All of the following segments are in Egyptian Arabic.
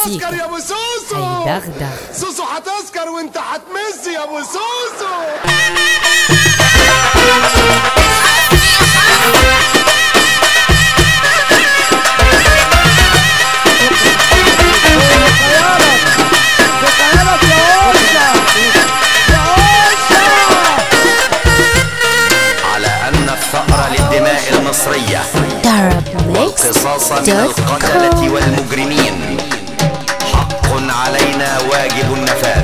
هتسكر يا ابو سوسو هيدغدغ سوسو هتسكر وانت هتمز يا ابو سوسو على أن الثأر للدماء المصرية قصاصا من القتلة والمجرمين حق علينا واجب النفاذ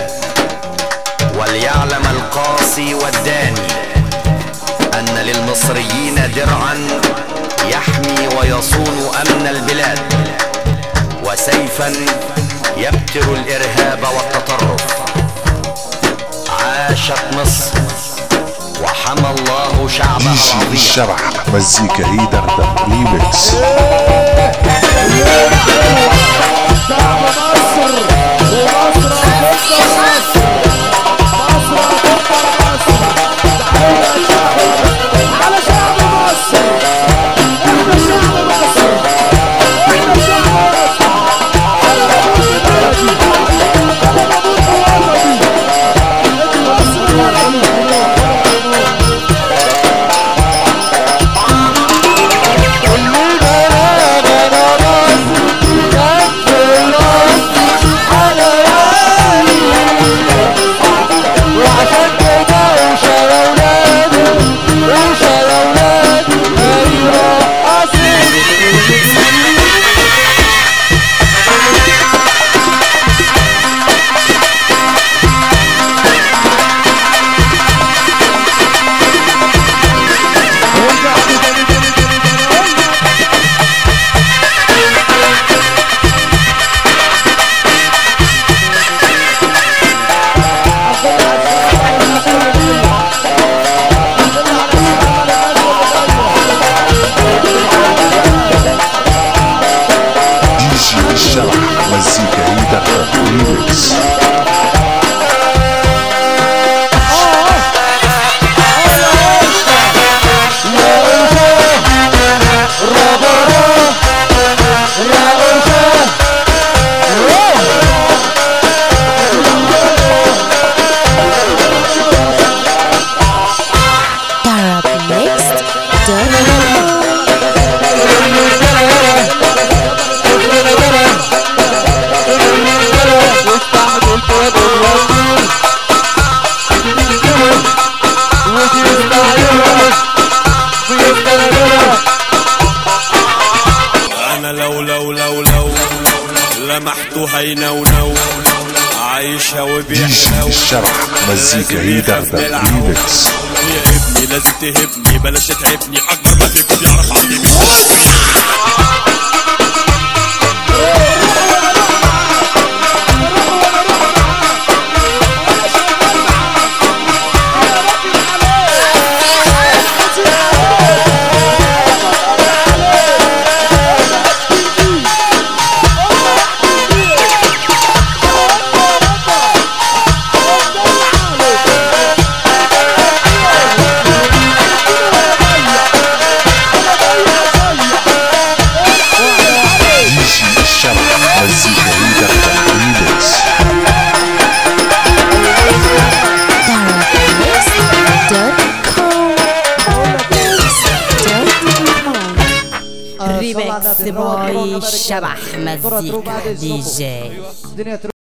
وليعلم القاصي والداني أن للمصريين درعا يحمي ويصون أمن البلاد وسيفا يبتر الإرهاب والتطرف عاشت مصر وحمى الله شعبها دي جي العظيم الشبح مزيكا هيدر ده ريميكس دي جي الشبح مزيكا هيدر ده ريميكس انا لو لو لو لو لمحته هينونو عايشها دي جي وبيحلو الشبح مزيكا لازم هيدر يخاف ده بالعون. ريميكس يا ابني لازم تهبني بلاش تتعبني اكبر ما فيكم بيعرف عني بيشوفني دي جي الشبح مزيكا هيدر ده ريميكس ريمكس باي شبح مزيكا دي جي الدنيا